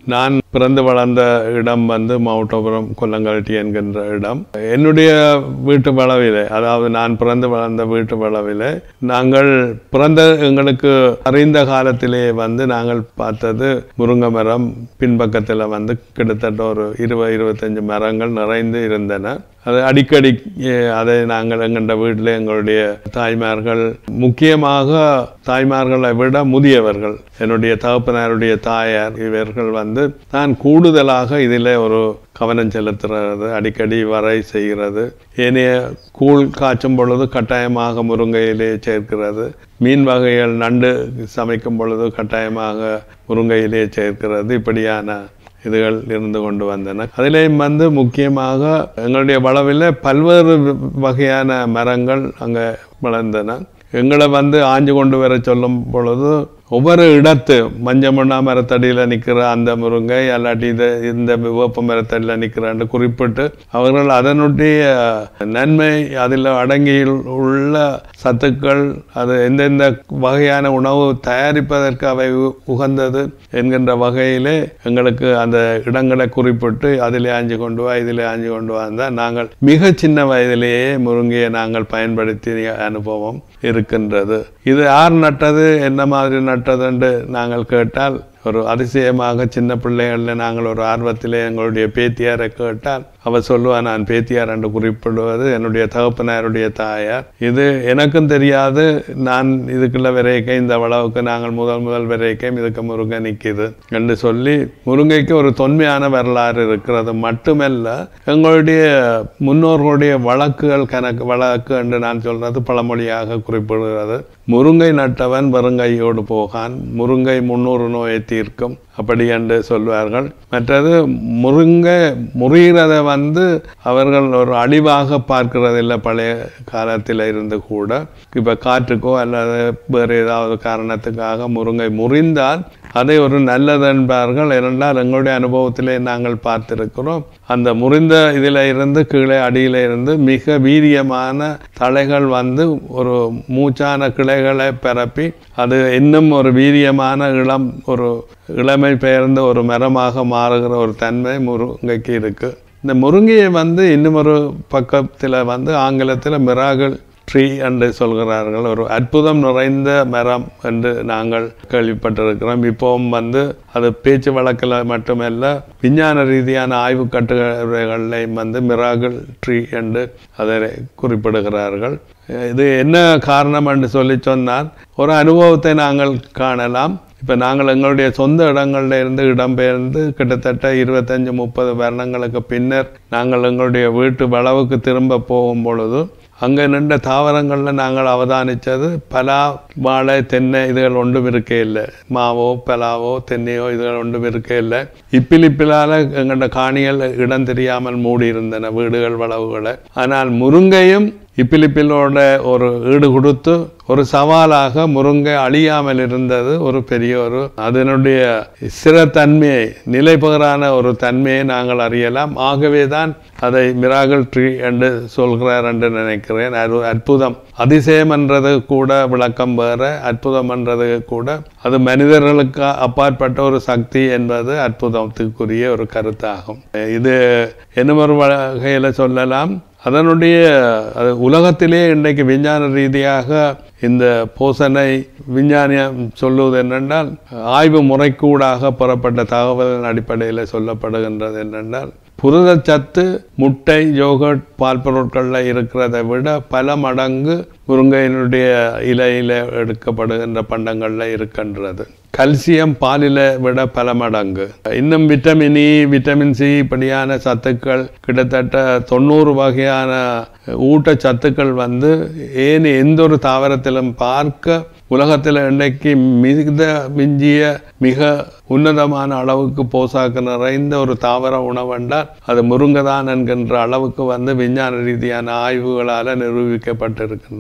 நான் பிறந்து வளர்ந்த இடம் வந்து மவுட்டபுரம் கொல்லங்கலட்டி என்கின்ற இடம் என்னுடைய வீட்டு வளவிலே அதாவது நான் பிறந்து வளர்ந்த வீட்டு வளவிலே நாங்கள் பிறந்த எங்களுக்கு அறிந்த காலத்திலே வந்து நாங்கள் பார்த்தது முருங்கை மரம் பின்பக்கத்தில் வந்து கிட்டத்தட்ட ஒரு இருபது இருபத்தஞ்சு மரங்கள் நிறைந்து இருந்தன அது அடிக்கடி அஹ், அதை நாங்கள் எங்கள்ட வீட்டில் எங்களுடைய தாய்மார்கள் முக்கியமாக தாய்மார்களை விட முதியவர்கள் என்னுடைய தகப்பனாருடைய தாயார் இவர்கள் வந்து நான் கூடுதலாக இதில் ஒரு கவனம் செலுத்துறது அடிக்கடி வரை செய்கிறது ஏனைய கூழ் காய்ச்சும் பொழுது கட்டாயமாக முருங்கையிலே சேர்க்கிறது மீன் வகைகள் நண்டு சமைக்கும் பொழுது கட்டாயமாக முருங்கையிலே சேர்க்கிறது இப்படியான இதுகள் இருந்து கொண்டு வந்தன அதிலேயும் வந்து முக்கியமாக எங்களுடைய வளவில் பல்வேறு வகையான மரங்கள் அங்கே வளர்ந்தன எங்களை வந்து ஆஞ்சு கொண்டு வர சொல்லும் பொழுது ஒவ்வொரு இடத்து மஞ்சமண்ணா மரத்தடியில் நிற்கிற அந்த முருங்கை அல்லாட்டி இது இந்த வேப்ப மரத்தடியில் நிற்கிறான்னு குறிப்பிட்டு அவர்கள் அதனுடைய நன்மை அதில் அடங்கி உள்ள சத்துக்கள் அது எந்தெந்த வகையான உணவு தயாரிப்பதற்கு அவை உ- உகந்தது என்கின்ற வகையிலே எங்களுக்கு அந்த இடங்களை குறிப்பிட்டு அதிலே ஆஞ்சு கொண்டு வா இதிலே ஆஞ்சு கொண்டு வந்தால் நாங்கள் மிக சின்ன வயதிலேயே முருங்கையை நாங்கள் பயன்படுத்திய அனுபவம் இருக்கின்றது இது யார் நட்டது என்ன மாதிரி நட்டதுன்னு நாங்கள் கேட்டால் ஒரு அதிசயமாக சின்ன பிள்ளைகளில் நாங்கள் ஒரு ஆர்வத்திலே எங்களுடைய பேத்தியாரை கேட்டால் அவர் சொல்லுவா நான் பேத்தியார் என்று குறிப்பிடுவது என்னுடைய தகப்பனாருடைய தாயார் இது எனக்கும் தெரியாது நான் இதுக்குள்ள விரைக்க இந்த அளவுக்கு நாங்கள் முதல் முதல் விரைக்கையும் இதுக்கு முருங்கை நிற்கிது என்று சொல்லி முருங்கைக்கு ஒரு தொன்மையான வரலாறு இருக்கிறது மட்டுமல்ல எங்களுடைய முன்னோர்களுடைய வழக்குகள் கணக்கு வழக்கு என்று நான் சொல்றது பழமொழியாக குறிப்பிடுகிறது முருங்கை நட்டவன் வருங்கையோடு போகான் முருங்கை முன்னூறு நோயை தீர்க்கும் அப்படி என்று சொல்வார்கள் மற்றது முருங்கை முறிகிறதை வந்து அவர்கள் ஒரு அழிவாக பார்க்கிறதில்லை பழைய காலத்தில் இருந்து கூட இப்போ காற்றுக்கோ அல்லது வேறு ஏதாவது காரணத்துக்காக முருங்கை முறிந்தால் அதை ஒரு நல்லது என்பார்கள் ஏனென்றால் எங்களுடைய அனுபவத்திலே நாங்கள் பார்த்திருக்கிறோம் அந்த முறிந்த இதில் இருந்து கீழே அடியில இருந்து மிக வீரியமான தலைகள் வந்து ஒரு மூச்சான கிளைகளை பரப்பி அது இன்னும் ஒரு வீரியமான இளம் ஒரு இளமை பெயர்ந்த ஒரு மரமாக மாறுகிற ஒரு தன்மை முருங்கைக்கு இருக்கு இந்த முருங்கையை வந்து இன்னும் ஒரு பக்கத்தில் வந்து ஆங்கிலத்தில் மிராகல் ட்ரீ என்று சொல்கிறார்கள் ஒரு அற்புதம் நிறைந்த மரம் என்று நாங்கள் கேள்விப்பட்டிருக்கிறோம் இப்போவும் வந்து அது பேச்சு வழக்கில் மட்டுமல்ல விஞ்ஞான ரீதியான ஆய்வு கட்டுரைகளையும் வந்து மிராகல் ட்ரீ என்று அதை குறிப்பிடுகிறார்கள் இது என்ன காரணம் என்று சொல்லி சொன்னால் ஒரு அனுபவத்தை நாங்கள் காணலாம் இப்போ நாங்கள் எங்களுடைய சொந்த இடங்கள்ல இருந்து இடம்பெயர்ந்து கிட்டத்தட்ட இருபத்தஞ்சு முப்பது வருடங்களுக்கு பின்னர் நாங்கள் எங்களுடைய வீட்டு வளவுக்கு திரும்ப போகும் பொழுது அங்கே நின்ற தாவரங்களில் நாங்கள் அவதானித்தது பலா வாழை தென்னை இதுகள் ஒன்றும் இருக்கே இல்லை மாவோ பலாவோ தென்னையோ இதுகள் ஒன்றும் இருக்கே இல்லை இப்பிலிப்பிலால் எங்களோட காணிகள் இடம் தெரியாமல் மூடி இருந்தன வீடுகள் வளவுகளை ஆனால் முருங்கையும் இப்பிலிப்பிலோட ஒரு ஈடு கொடுத்து ஒரு சவாலாக முருங்கை அழியாமல் இருந்தது ஒரு பெரிய ஒரு அதனுடைய ஸ்திரத்தன்மையை நிலைபெறான ஒரு தன்மையை நாங்கள் அறியலாம் ஆகவே தான் அதை மிராகல் ட்ரீ என்று சொல்கிறார் என்று நினைக்கிறேன் அது அற்புதம் அதிசயம் என்றது கூட விளக்கம் வேற அற்புதம் என்றது கூட அது மனிதர்களுக்கு அப்பாற்பட்ட ஒரு சக்தி என்பது அற்புதத்துக்குரிய ஒரு கருத்தாகும் இது என்ன ஒரு வகையில் சொல்லலாம் அதனுடைய அது உலகத்திலே இன்றைக்கு விஞ்ஞான ரீதியாக இந்த போசனை விஞ்ஞானியம் சொல்லுவது என்னென்றால் ஆய்வு முறைக்கூடாக பெறப்பட்ட தகவலின் அடிப்படையில் சொல்லப்படுகின்றது என்னென்றால் புரதச்சத்து முட்டை யோகட் பால் பொருட்களில் இருக்கிறதை விட பல மடங்கு முருங்கையினுடைய இலையில் எடுக்கப்படுகின்ற பண்டங்களில் இருக்கின்றது கல்சியம் பாலில விட பல மடங்கு இன்னும் விட்டமின் இ விட்டமின் சி இப்படியான சத்துக்கள் கிட்டத்தட்ட தொண்ணூறு வகையான ஊட்டச்சத்துக்கள் வந்து ஏன் எந்த ஒரு தாவரத்திலும் பார்க்க உலகத்தில் இன்றைக்கு மிகுந்த மிஞ்சிய மிக உன்னதமான அளவுக்கு போசாக்கு நிறைந்த ஒரு தாவர உணவென்றால் அது முருங்கைதான் என்கின்ற அளவுக்கு வந்து விஞ்ஞான ரீதியான ஆய்வுகளால் நிரூபிக்கப்பட்டிருக்கின்றது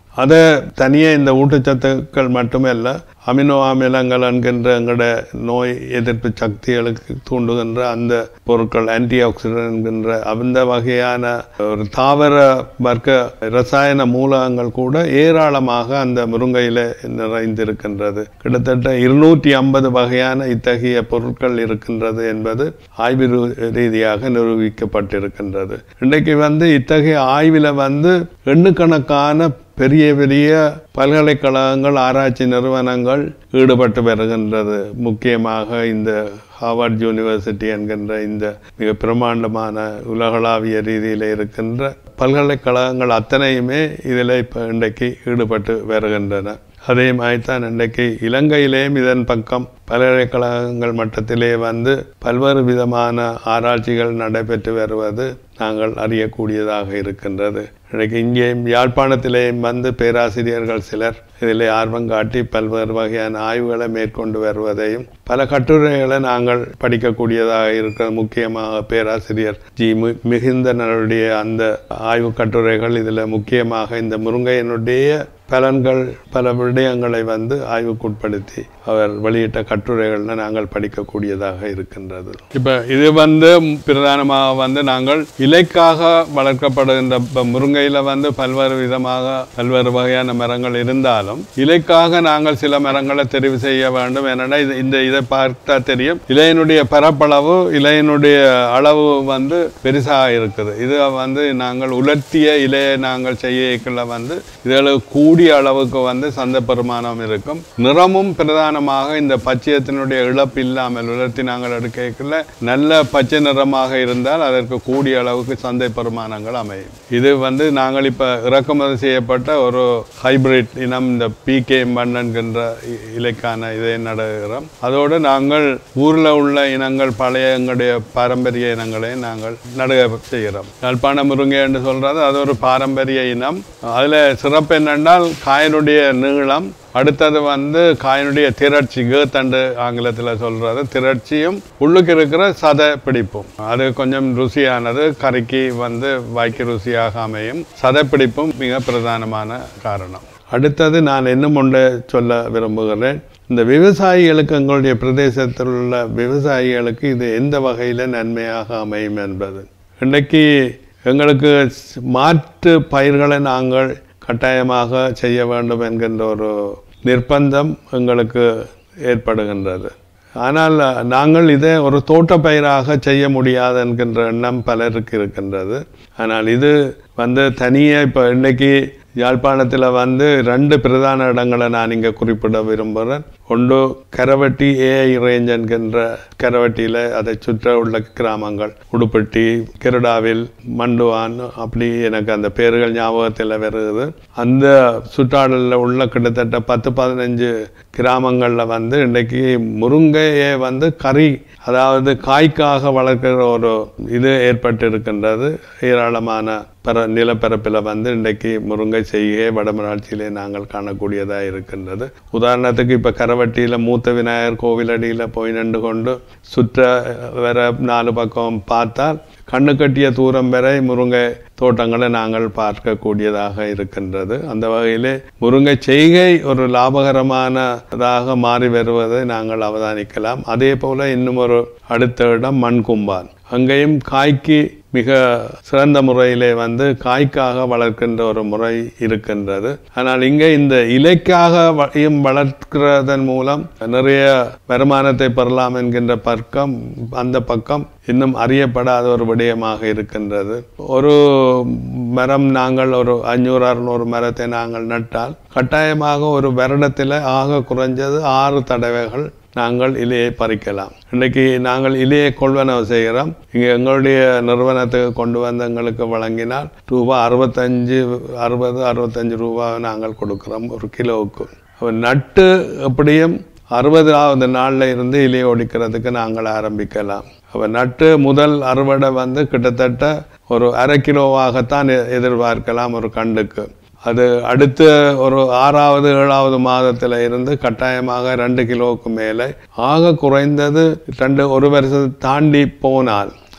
அதை தனியே இந்த ஊட்டச்சத்துக்கள் மட்டுமல்ல அமினோ அமிலங்கள் என்கின்ற எங்களோட நோய் எதிர்ப்பு சக்திகளுக்கு தூண்டுகின்ற அந்த பொருட்கள் ஆன்டி ஆக்சிடென்ட் என்கின்ற அந்த வகையான ஒரு தாவர வர்க்க ரசாயன மூலகங்கள் கூட ஏராளமாக அந்த முருங்கையில நிறைந்திருக்கின்றது கிட்டத்தட்ட இருநூற்றி ஐம்பது வகையான இத்தகைய பொருட்கள் இருக்கின்றது என்பது ஆய்வு ரீ- ரீதியாக நிரூபிக்கப்பட்டிருக்கின்றது இன்றைக்கு வந்து இத்தகைய ஆய்வில் வந்து எண்ணுக்கணக்கான பெரிய பெரிய பல்கலைக்கழகங்கள் ஆராய்ச்சி நிறுவனங்கள் ஈடுபட்டு வருகின்றது முக்கியமாக இந்த ஹார்வர்ட் யூனிவர்சிட்டி என்கின்ற இந்த மிக பிரமாண்டமான உலகளாவிய ரீதியில் இருக்கின்ற பல்கலைக்கழகங்கள் அத்தனையுமே இதில் இப்போ இன்றைக்கு ஈடுபட்டு வருகின்றன அதே மாதிரி தான் இன்றைக்கு இலங்கையிலேயும் இதன் பக்கம் பல்கலைக்கழகங்கள் மட்டத்திலே வந்து பல்வேறு விதமான ஆராய்ச்சிகள் நடைபெற்று வருவது நாங்கள் அறியக்கூடியதாக இருக்கின்றது இன்றைக்கு இங்கேயும் யாழ்ப்பாணத்திலேயும் வந்து பேராசிரியர்கள் சிலர் இதில் ஆர்வம் காட்டி பல்வேறு வகையான ஆய்வுகளை மேற்கொண்டு வருவதையும் பல கட்டுரைகளை நாங்கள் படிக்கக்கூடியதாக இருக்கிற முக்கியமாக பேராசிரியர் ஜி மி மிகுந்தனருடைய அந்த ஆய்வு கட்டுரைகள் இதில் முக்கியமாக இந்த முருங்கையனுடைய பலன்கள் பல விடயங்களை வந்து ஆய்வுக்குட்படுத்தி அவர் வெளியிட்ட கட்டுரைகள்ல நாங்கள் படிக்கக்கூடியதாக இருக்கின்றது இப்ப இது வந்து பிரதானமாக வந்து நாங்கள் இலைக்காக வளர்க்கப்படுகின்ற இப்ப முருங்கையில வந்து பல்வேறு விதமாக பல்வேறு வகையான மரங்கள் இருந்தாலும் இலைக்காக நாங்கள் சில மரங்களை தெரிவு செய்ய வேண்டும் ஏன்னா இது இந்த இதை பார்த்தா தெரியும் இலையினுடைய பரப்பளவு இலையினுடைய அளவு வந்து பெருசாக இருக்குது இது வந்து நாங்கள் உலர்த்திய இலையை நாங்கள் செய்யக்குள்ள வந்து இதில் கூடிய அளவுக்கு வந்து சந்தை பெருமானம் இருக்கும் நிறமும் பிரதானமாக இந்த பச்சையத்தினுடைய இழப்பு இல்லாமல் உலர்த்தி நாங்கள் எடுக்கக்குள்ள நல்ல பச்சை நிறமாக இருந்தால் அதற்கு கூடிய அளவுக்கு சந்தை பெருமானங்கள் அமையும் இது வந்து நாங்கள் இப்போ இறக்குமதி செய்யப்பட்ட ஒரு ஹைபிரிட் இனம் இந்த பிகே மன்னன்கின்ற இ- இலைக்கான இதை நடுகிறோம் அதோடு நாங்கள் ஊரில் உள்ள இனங்கள் பழைய எங்களுடைய பாரம்பரிய இனங்களை நாங்கள் நடுக செய்கிறோம் யாழ்ப்பாண முருங்கை என்று சொல்றது அது ஒரு பாரம்பரிய இனம் அதில் சிறப்பு என்னென்றால் காயனுடைய நீளம் அடுத்தது வந்து காயினுடைய திரட்சி கேத்தண்டு ஆங்கிலத்தில் சொல்றது திரட்சியும் உள்ளுக்கு இருக்கிற சதை பிடிப்பும் அது கொஞ்சம் ருசியானது கறிக்கு வந்து வாய்க்கு ருசியாக அமையும் சதை பிடிப்பும் மிக பிரதானமான காரணம் அடுத்தது நான் இன்னும் ஒன்று சொல்ல விரும்புகிறேன் இந்த விவசாயிகளுக்கு எங்களுடைய பிரதேசத்தில் உள்ள விவசாயிகளுக்கு இது எந்த வகையில் நன்மையாக அமையும் என்பது இன்றைக்கு எங்களுக்கு ஸ்- மாற்று பயிர்களை நாங்கள் கட்டாயமாக செய்ய வேண்டும் என்கின்ற ஒரு நிர்பந்தம் எங்களுக்கு ஏற்படுகின்றது ஆனால் நாங்கள் இதை ஒரு தோட்டப்பயிராக செய்ய முடியாது என்கின்ற எண்ணம் பலருக்கு இருக்கின்றது ஆனால் இது வந்து தனியே இப்போ இன்னைக்கு யாழ்ப்பாணத்தில் வந்து ரெண்டு பிரதான இடங்களை நான் இங்கே குறிப்பிட விரும்புகிறேன் ஒன்று கரவட்டி ஏஐ ரேஞ்ச் என்கின்ற கரவட்டியில் அதை சுற்ற உள்ள கிராமங்கள் உடுப்பட்டி கிருடாவில் மண்டுவான் அப்படி எனக்கு அந்த பேர்கள் ஞாபகத்தில் வருது அந்த சுற்றாடலில் உள்ள கிட்டத்தட்ட பத்து பதினஞ்சு கிராமங்களில் வந்து இன்றைக்கி முருங்கையை வந்து கறி அதாவது காய்க்காக வளர்க்கிற ஒரு இது ஏற்பட்டு இருக்கின்றது ஏராளமான பர நிலப்பரப்பில் வந்து இன்றைக்கு முருங்கை செய்கை வடமராட்சியிலே நாங்கள் காணக்கூடியதாக இருக்கின்றது உதாரணத்துக்கு இப்போ கரவட்டியில் மூத்த விநாயகர் கோவிலடியில் போய் நின்று கொண்டு சுற்ற வர நாலு பக்கம் பார்த்தால் கண்ணு கட்டிய தூரம் வரை முருங்கை தோட்டங்களை நாங்கள் பார்க்கக்கூடியதாக இருக்கின்றது அந்த வகையிலே முருங்கை செய்கை ஒரு லாபகரமானதாக மாறி வருவதை நாங்கள் அவதானிக்கலாம் அதே போல இன்னும் ஒரு அடுத்த இடம் மண்கும்பான் அங்கேயும் காய்க்கு மிக சிறந்த முறையிலே வந்து காய்க்காக வளர்க்கின்ற ஒரு முறை இருக்கின்றது ஆனால் இங்கே இந்த இலைக்காக வ- யும் வளர்க்கிறதன் மூலம் நிறைய வருமானத்தை பெறலாம் என்கின்ற பக்கம் அந்த பக்கம் இன்னும் அறியப்படாத ஒரு விடயமாக இருக்கின்றது ஒரு மரம் நாங்கள் ஒரு அஞ்சூறு அறுநூறு மரத்தை நாங்கள் நட்டால் கட்டாயமாக ஒரு வருடத்தில் ஆக குறைஞ்சது ஆறு தடவைகள் நாங்கள் இலையை பறிக்கலாம் இன்னைக்கு நாங்கள் இலையை கொள்வனவு செய்கிறோம் இங்கே எங்களுடைய நிறுவனத்துக்கு கொண்டு வந்து எங்களுக்கு வழங்கினால் ரூபா அறுபத்தஞ்சு அறுபது அறுபத்தஞ்சு ரூபா நாங்கள் கொடுக்குறோம் ஒரு கிலோவுக்கு அப்ப நட்டு எப்படியும் அறுபதாவது நாளில் இருந்து இலையை ஒடிக்கிறதுக்கு நாங்கள் ஆரம்பிக்கலாம் அப்போ நட்டு முதல் அறுவடை வந்து கிட்டத்தட்ட ஒரு அரை கிலோவாகத்தான் எ- எதிர்பார்க்கலாம் ஒரு கண்டுக்கு அது அடுத்த ஒரு ஆறாவது ஏழாவது மாதத்தில் இருந்து கட்டாயமாக ரெண்டு கிலோவுக்கு மேலே ஆக குறைந்தது ரெண்டு ஒரு வருஷத்தை தாண்டி போனால்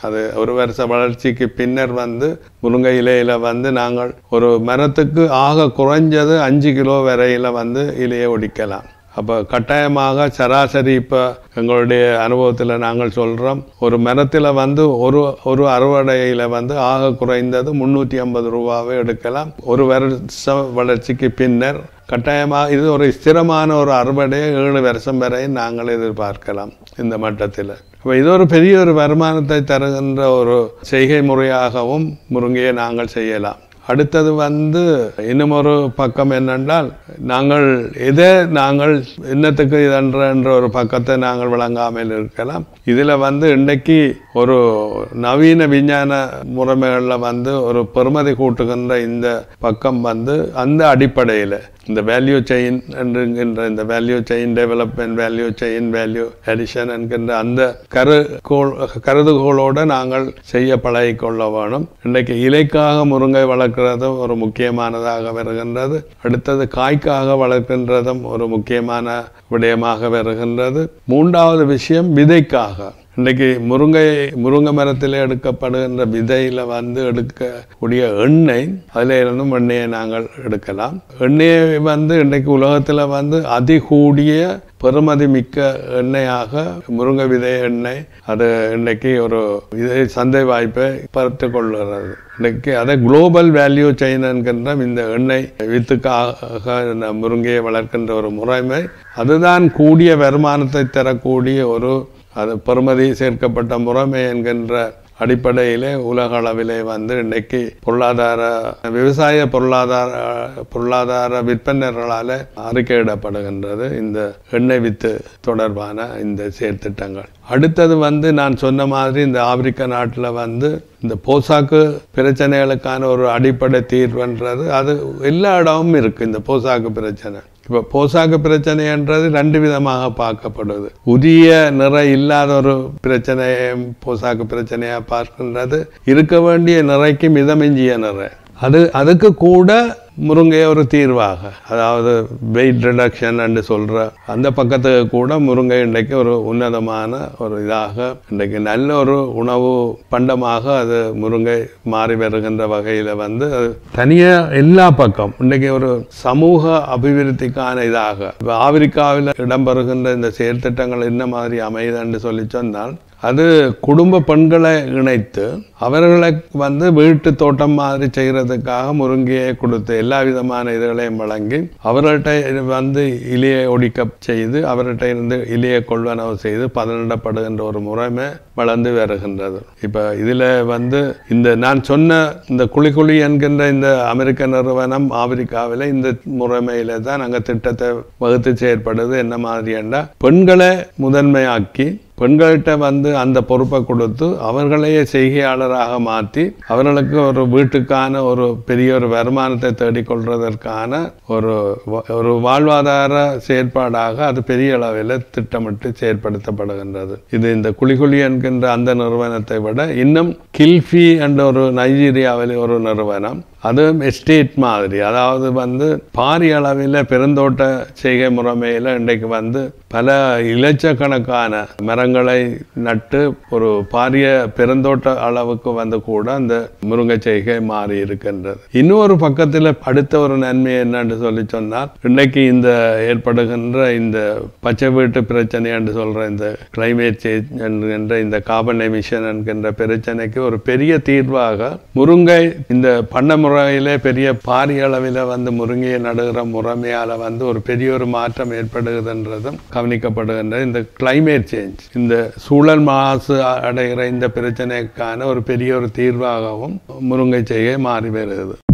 அது ஒரு வருஷ வளர்ச்சிக்கு பின்னர் வந்து முருங்கை இலையில வந்து நாங்கள் ஒரு மரத்துக்கு ஆக குறைஞ்சது அஞ்சு கிலோ வரையில வந்து இலையை ஒடிக்கலாம் அப்போ கட்டாயமாக சராசரி இப்போ எங்களுடைய அனுபவத்தில் நாங்கள் சொல்கிறோம் ஒரு மரத்தில் வந்து ஒரு ஒரு அறுவடையில் வந்து ஆக குறைந்தது முந்நூற்றி ஐம்பது ரூபாவை எடுக்கலாம் ஒரு வருஷ வளர்ச்சிக்கு பின்னர் கட்டாயமாக இது ஒரு ஸ்திரமான ஒரு அறுவடையை ஏழு வருஷம் வரை நாங்கள் எதிர்பார்க்கலாம் இந்த மட்டத்தில் அப்போ இது ஒரு பெரிய ஒரு வருமானத்தை தருகின்ற ஒரு செய்கை முறையாகவும் முருங்கையை நாங்கள் செய்யலாம் அடுத்தது வந்து இன்னும் ஒரு பக்கம் என்னென்றால் நாங்கள் எதை நாங்கள் இன்னத்துக்கு இதன்ற என்ற ஒரு பக்கத்தை நாங்கள் விளங்காமல் இருக்கலாம் இதில் வந்து இன்றைக்கு ஒரு நவீன விஞ்ஞான முறைமைகளில் வந்து ஒரு பெருமதி கூட்டுகின்ற இந்த பக்கம் வந்து அந்த அடிப்படையில் இந்த வேல்யூ செயின் என்கின்ற இந்த value chain development value chain value addition என்கின்ற அந்த கருகோள் கருதுகோளோடு நாங்கள் செய்ய பழகிக்கொள்ள வேணும் இன்றைக்கு இலைக்காக முருங்கை வளர்க்கிறதும் ஒரு முக்கியமானதாக வருகின்றது அடுத்தது காய்க்காக வளர்க்கின்றதும் ஒரு முக்கியமான விடயமாக வருகின்றது மூன்றாவது விஷயம் விதைக்காக இன்றைக்கு முருங்கை முருங்கை மரத்தில் எடுக்கப்படுகின்ற விதையில் வந்து எடுக்கக்கூடிய எண்ணெய் அதில் இருந்தும் எண்ணெயை நாங்கள் எடுக்கலாம் எண்ணெயை வந்து இன்றைக்கு உலகத்தில் வந்து அதிகூடிய பெறுமதி மிக்க எண்ணெயாக முருங்கை விதை எண்ணெய் அது இன்றைக்கு ஒரு இதை சந்தை வாய்ப்பை பார்த்து கொள்கிறது இன்றைக்கு அதை குளோபல் வேல்யூ செயின் என்கின்ற இந்த எண்ணெய் வித்துக்காக இந்த முருங்கையை வளர்க்கின்ற ஒரு முறைமை அதுதான் கூடிய வருமானத்தை தரக்கூடிய ஒரு அது பெறுமதி சேர்க்கப்பட்ட முறைமை என்கின்ற அடிப்படையிலே உலக அளவிலே வந்து இன்னைக்கு பொருளாதார விவசாய பொருளாதார பொருளாதார விற்பனர்களால் அறிக்கையிடப்படுகின்றது இந்த எண்ணெய் வித்து தொடர்பான இந்த செயற்திட்டங்கள் அடுத்தது வந்து நான் சொன்ன மாதிரி இந்த ஆப்பிரிக்க நாட்டில் வந்து இந்த போசாக்கு பிரச்சனைகளுக்கான ஒரு அடிப்படை தீர்வுன்றது அது எல்லா இடமும் இருக்குது இந்த போசாக்கு பிரச்சனை இப்போ போசாக்கு பிரச்சனைன்றது ரெண்டு விதமாக பார்க்கப்படுது உரிய நிறை இல்லாத ஒரு பிரச்சனையை போசாக்கு பிரச்சனையாக பார்க்கின்றது இருக்க வேண்டிய நிறைக்கு மிதமிஞ்சிய நிறை அது அதுக்கு கூட முருங்கை ஒரு தீர்வாக அதாவது வெயிட் ரிடக்ஷன் என்று சொல்கிற அந்த பக்கத்துக்கு கூட முருங்கை இன்றைக்கு ஒரு உன்னதமான ஒரு இதாக இன்றைக்கு நல்ல ஒரு உணவு பண்டமாக அது முருங்கை மாறி வருகின்ற வகையில் வந்து அது தனியாக எல்லா பக்கம் இன்றைக்கு ஒரு சமூக அபிவிருத்திக்கான இதாக இப்போ ஆப்பிரிக்காவில் இடம்பெறுகின்ற இந்த செயற்திட்டங்கள் என்ன மாதிரி அமையுதுன்னு சொல்லி சொன்னால் அது குடும்ப பெண்களை இணைத்து அவர்களை வந்து வீட்டு தோட்டம் மாதிரி செய்கிறதுக்காக முருங்கையை கொடுத்து எல்லா விதமான இதுகளையும் வழங்கி அவர்கள்ட்ட வந்து இலையை ஒடிக்க செய்து அவர்கிட்ட இருந்து இலையை கொள்வனவு செய்து பதனிடப்படுகின்ற ஒரு முறைமை வளர்ந்து வருகின்றது இப்போ இதில் வந்து இந்த நான் சொன்ன இந்த குழி என்கின்ற இந்த அமெரிக்க நிறுவனம் ஆப்பிரிக்காவில் இந்த முறைமையில தான் நாங்கள் திட்டத்தை வகுத்து செயற்படுது என்ன மாதிரி என்றால் பெண்களை முதன்மையாக்கி பெண்கள்கிட்ட வந்து அந்த பொறுப்பை கொடுத்து அவர்களையே செய்கையாளராக மாற்றி அவர்களுக்கு ஒரு வீட்டுக்கான ஒரு பெரிய ஒரு வருமானத்தை தேடிக்கொள்வதற்கான ஒரு வ- ஒரு வாழ்வாதார செயற்பாடாக அது பெரிய அளவில் திட்டமிட்டு செயற்படுத்தப்படுகின்றது இது இந்த குழிகுழி என்கின்ற அந்த நிறுவனத்தை விட இன்னும் கில்ஃபி என்ற ஒரு நைஜீரியாவில் ஒரு நிறுவனம் அதுவும் எஸ்டேட் மாதிரி அதாவது வந்து பாரிய அளவில் பெருந்தோட்ட செய்கை முறைமையில் இன்றைக்கு வந்து பல இலட்சக்கணக்கான மரங்களை நட்டு ஒரு பாரிய பெருந்தோட்ட அளவுக்கு வந்து கூட அந்த முருங்கை செய்கை மாறி இருக்கின்றது இன்னொரு பக்கத்தில் அடுத்த ஒரு நன்மை என்னன்னு சொல்லி சொன்னால் இன்னைக்கு இந்த ஏற்படுகின்ற இந்த பச்சை வீட்டு பிரச்சனை என்று சொல்ற இந்த கிளைமேட் சேஞ்ச் என்கின்ற இந்த கார்பன் எமிஷன் என்கின்ற பிரச்சனைக்கு ஒரு பெரிய தீர்வாக முருங்கை இந்த பண்ண முறையிலே பெரிய பாரிய அளவில் வந்து முருங்கையை நடுகிற முறைமையால் வந்து ஒரு பெரிய ஒரு மாற்றம் ஏற்படுகிறதுன்றதும் கவனிக்கப்படுகின்ற இந்த கிளைமேட் சேஞ்ச் இந்த சூழல் மாசு அடைகிற இந்த பிரச்சனைக்கான ஒரு பெரிய ஒரு தீர்வாகவும் முருங்கை செய்கை மாறி வருகிறது